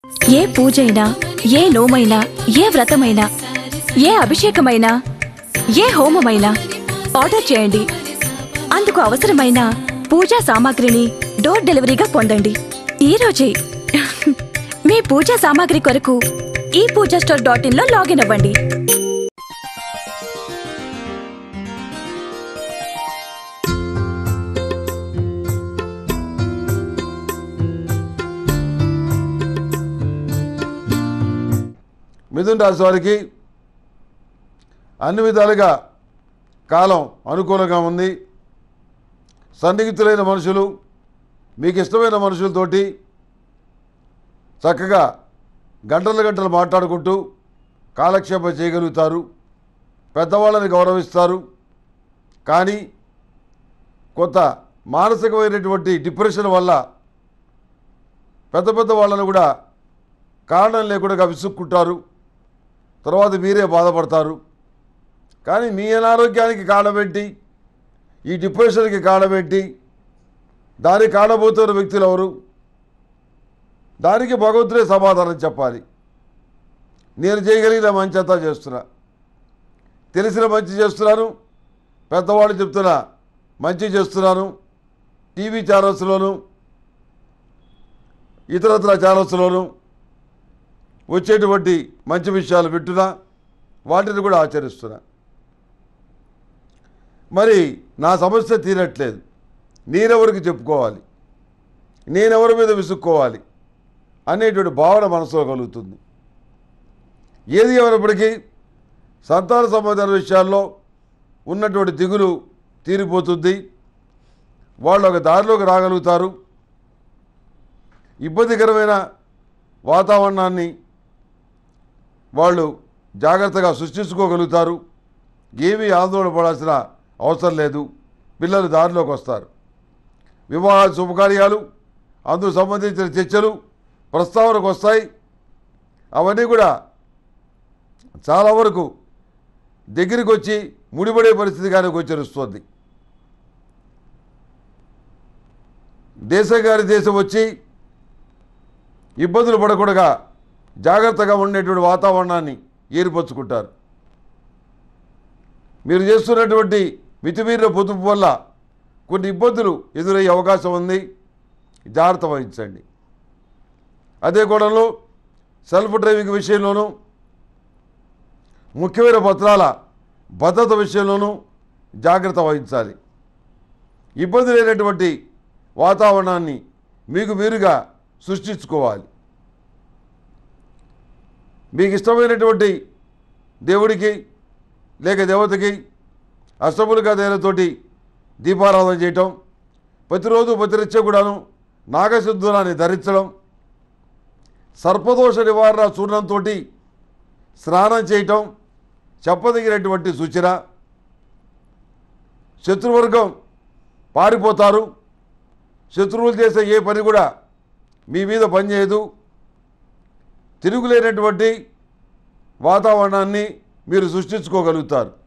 ఏ పూజైనా ఏ నోమైనా ఏ వ్రతమైనా ఏ అభిషేకమైనా ఏ హోమమైనా ఆర్డర్ చేయండి అందుకు అవసరమైన పూజా సామాగ్రిని డోర్ డెలివరీగా పొందండి ఈ రోజే మీ పూజా సామాగ్రి కొరకు ఈ పూజా స్టోర్ డాట్ ఇన్ లో లాగిన్ అవ్వండి మిథున రాశి వారికి అన్ని విధాలుగా కాలం అనుకూలంగా ఉంది సన్నిహితులైన మనుషులు మీకు ఇష్టమైన మనుషులతోటి చక్కగా గంటలు గంటలు మాట్లాడుకుంటూ కాలక్షేపం చేయగలుగుతారు పెద్దవాళ్ళని గౌరవిస్తారు కానీ కొంత మానసికమైనటువంటి డిప్రెషన్ వల్ల పెద్ద పెద్ద వాళ్ళను కూడా కారణం లేకుండా విసుక్కుంటారు తర్వాత మీరే బాధపడతారు కానీ మీ అనారోగ్యానికి కారణమేంటి ఈ డిప్రెషన్కి కారణమేంటి దానికి కారణబోతున్న వ్యక్తులు ఎవరు దానికి భగవంతుడే సమాధానం చెప్పాలి నేను చేయగలిగిన మంచి అంతా చేస్తున్నా తెలిసిన మంచి చేస్తున్నాను పెద్దవాళ్ళు చెప్తున్నా మంచి చేస్తున్నాను టీవీ ఛానల్స్లోను ఇతరత్ర ఛానల్స్లోను వచ్చేటువంటి మంచి విషయాలు వింటున్నా వాటిని కూడా ఆచరిస్తున్నా మరి నా సమస్య తీరట్లేదు నేనెవరికి చెప్పుకోవాలి నేనెవరి మీద విసుక్కోవాలి అనేటువంటి భావన మనసులో కలుగుతుంది ఏది ఎవరిప్పటికీ సంతాన సంబంధాల విషయాల్లో ఉన్నటువంటి దిగులు తీరిపోతుంది వాళ్ళు ఒక దారిలోకి రాగలుగుతారు ఇబ్బందికరమైన వాతావరణాన్ని వాళ్ళు జాగ్రత్తగా సృష్టించుకోగలుగుతారు ఏమీ ఆందోళన పడాల్సిన అవసరం లేదు పిల్లలు దారిలోకి వస్తారు వివాహ శుభకార్యాలు అందుకు సంబంధించిన చర్చలు ప్రస్తావనకు వస్తాయి అవన్నీ కూడా చాలా వరకు దగ్గరికి వచ్చి ముడిపడే పరిస్థితి కానీ గోచరిస్తుంది దేశం గారి దేశం వచ్చి ఇబ్బందులు పడకుండా జాగ్రత్తగా ఉండేటువంటి వాతావరణాన్ని ఏర్పరచుకుంటారు మీరు చేస్తున్నటువంటి మితిమీరిన పొదుపు వల్ల కొన్ని ఇబ్బందులు ఎదురయ్యే అవకాశం ఉంది జాగ్రత్త వహించండి అదే కోణంలో సెల్ఫ్ డ్రైవింగ్ విషయంలోనూ ముఖ్యమైన పత్రాల భద్రత విషయంలోనూ జాగ్రత్త వహించాలి ఇబ్బంది లేనటువంటి వాతావరణాన్ని మీకు మీరుగా సృష్టించుకోవాలి మీకు ఇష్టమైనటువంటి దేవుడికి లేక దేవతకి అష్టములుగా దేవతతోటి దీపారాధన చేయటం ప్రతిరోజు ప్రతినిత్యం కూడాను నాగసిద్ధురాన్ని ధరించడం సర్పదోష నివారణ చూర్ణంతో స్నానం చేయటం చెప్పదగినటువంటి సూచన శత్రువర్గం పారిపోతారు శత్రువులు చేసే ఏ పని కూడా మీ మీద పనిచేయదు తిరుగులేనటువంటి వాతావరణాన్ని మీరు సృష్టించుకోగలుగుతారు